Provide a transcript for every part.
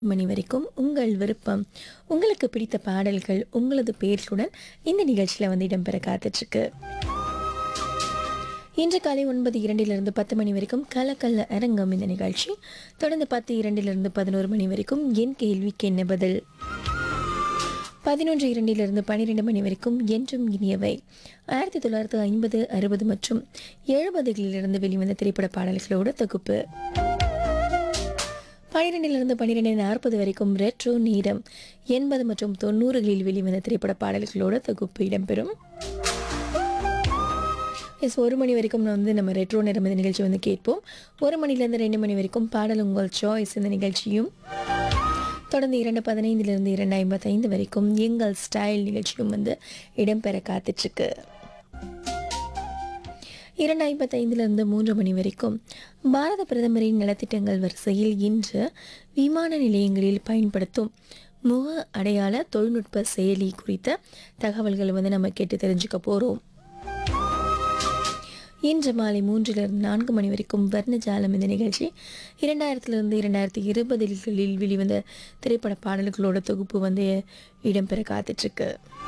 மணி வரைக்கும் உங்கள் விருப்பம் உங்களுக்கு பிடித்த பாடல்கள் உங்களது பேர்களுடன் இந்த நிகழ்ச்சியில் வந்து இடம்பெற காத்துட்ருக்கு இன்று காலை ஒன்பது இரண்டிலிருந்து பத்து மணி வரைக்கும் கலக்கல்ல அரங்கம் இந்த நிகழ்ச்சி தொடர்ந்து பத்து இரண்டிலிருந்து பதினோரு மணி வரைக்கும் என் கேள்விக்கு என்ன பதில் பதினொன்று இரண்டிலிருந்து பன்னிரெண்டு மணி வரைக்கும் என்றும் இனியவை ஆயிரத்தி தொள்ளாயிரத்து ஐம்பது அறுபது மற்றும் எழுபதுகளிலிருந்து வெளிவந்த திரைப்பட பாடல்களோட தொகுப்பு பன்னிரெண்டிலிருந்து பன்னிரெண்டு நாற்பது வரைக்கும் ரெட்ரோ நேரம் எண்பது மற்றும் தொண்ணூறுகளில் வெளிவந்த திரைப்பட பாடல்களோட தொகுப்பு இடம்பெறும் எஸ் ஒரு மணி வரைக்கும் நான் வந்து நம்ம ரெட்ரோ நேரம் இந்த நிகழ்ச்சி வந்து கேட்போம் ஒரு மணிலேருந்து ரெண்டு மணி வரைக்கும் பாடல் உங்கள் சாய்ஸ் இந்த நிகழ்ச்சியும் தொடர்ந்து இரண்டு பதினைந்திலிருந்து இரண்டு ஐம்பத்தைந்து வரைக்கும் எங்கள் ஸ்டைல் நிகழ்ச்சியும் வந்து இடம்பெற காத்துட்ருக்கு இரண்டு ஐம்பத்தைந்திலிருந்து மூன்று மணி வரைக்கும் பாரத பிரதமரின் நலத்திட்டங்கள் வரிசையில் இன்று விமான நிலையங்களில் பயன்படுத்தும் முக அடையாள தொழில்நுட்ப செயலி குறித்த தகவல்களை வந்து நம்ம கேட்டு தெரிஞ்சுக்க போகிறோம் இன்று மாலை மூன்றிலிருந்து நான்கு மணி வரைக்கும் வர்ணஜாலம் இந்த நிகழ்ச்சி இரண்டாயிரத்திலிருந்து இரண்டாயிரத்தி இருபதுகளில் வெளிவந்த திரைப்பட பாடல்களோட தொகுப்பு வந்து இடம்பெற காத்துட்ருக்கு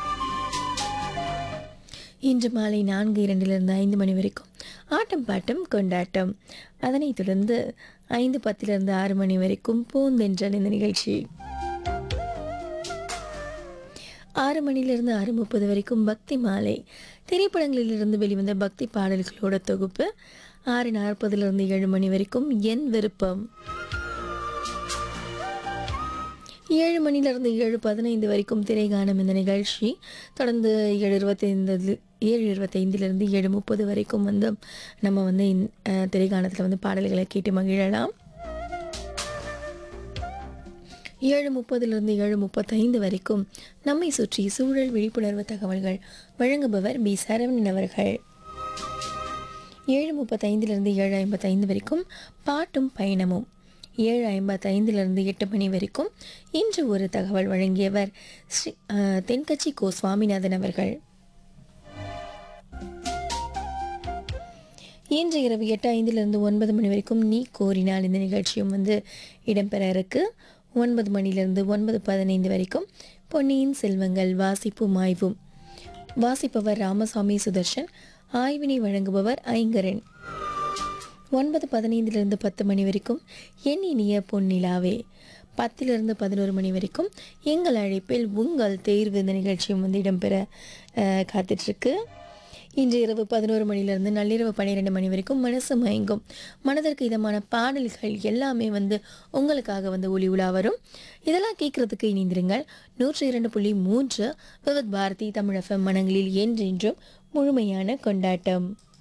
இன்று மாலை நான்கு இரண்டிலிருந்து ஐந்து மணி வரைக்கும் ஆட்டம் பாட்டம் கொண்டாட்டம் அதனைத் தொடர்ந்து ஐந்து பத்திலிருந்து ஆறு மணி வரைக்கும் பூந்தென்றல் இந்த நிகழ்ச்சி ஆறு மணிலிருந்து ஆறு முப்பது வரைக்கும் பக்தி மாலை திரைப்படங்களிலிருந்து வெளிவந்த பக்தி பாடல்களோட தொகுப்பு ஆறு நாற்பதுலேருந்து ஏழு மணி வரைக்கும் என் விருப்பம் ஏழு மணிலிருந்து ஏழு பதினைந்து வரைக்கும் திரைகானம் இந்த நிகழ்ச்சி தொடர்ந்து ஏழு இருபத்தைந்து ஏழு இருபத்தைந்திலிருந்து ஏழு முப்பது வரைக்கும் வந்து நம்ம வந்து இந்த திரைகானத்தில் வந்து பாடல்களை கேட்டு மகிழலாம் ஏழு முப்பதிலிருந்து ஏழு முப்பத்தைந்து வரைக்கும் நம்மை சுற்றி சூழல் விழிப்புணர்வு தகவல்கள் வழங்குபவர் பி சரவணன் அவர்கள் ஏழு முப்பத்தைந்திலிருந்து ஏழு ஐம்பத்தைந்து வரைக்கும் பாட்டும் பயணமும் ஏழு ஐம்பத்தைந்திலிருந்து எட்டு மணி வரைக்கும் இன்று ஒரு தகவல் வழங்கியவர் ஸ்ரீ அஹ், தென்கட்சி கோ சுவாமிநாதன் அவர்கள் இன்று இரவு எட்டு ஐந்திலிருந்து ஒன்பது மணி வரைக்கும் நீ கோரினால் இந்த நிகழ்ச்சியும் வந்து இடம்பெற இருக்கு ஒன்பது மணிலிருந்து ஒன்பது பதினைந்து வரைக்கும் பொன்னியின் செல்வங்கள் வாசிப்பும் ஆய்வும் வாசிப்பவர் ராமசாமி சுதர்ஷன் ஆய்வினை வழங்குபவர் ஐங்கரன் ஒன்பது பதினைந்திலிருந்து பத்து மணி வரைக்கும் என் இனிய பொன்னிலாவே பத்திலிருந்து பதினோரு மணி வரைக்கும் எங்கள் அழைப்பில் உங்கள் தேர்வு இந்த நிகழ்ச்சியும் வந்து இடம்பெற அஹ், காத்துட்ருக்கு இன்று இரவு பதினோரு மணிலிருந்து நள்ளிரவு பன்னிரெண்டு மணி வரைக்கும் மனசு மயங்கும் மனதிற்கு இதமான பாடல்கள் எல்லாமே வந்து உங்களுக்காக வந்து ஒளி உலா வரும் இதெல்லாம் கேட்கறதுக்கு இணைந்திருங்கள் நூற்றி இரண்டு புள்ளி மூன்று விவத் பாரதி தமிழ் எஃப்எம் மனங்களில் என்றென்றும் முழுமையான கொண்டாட்டம்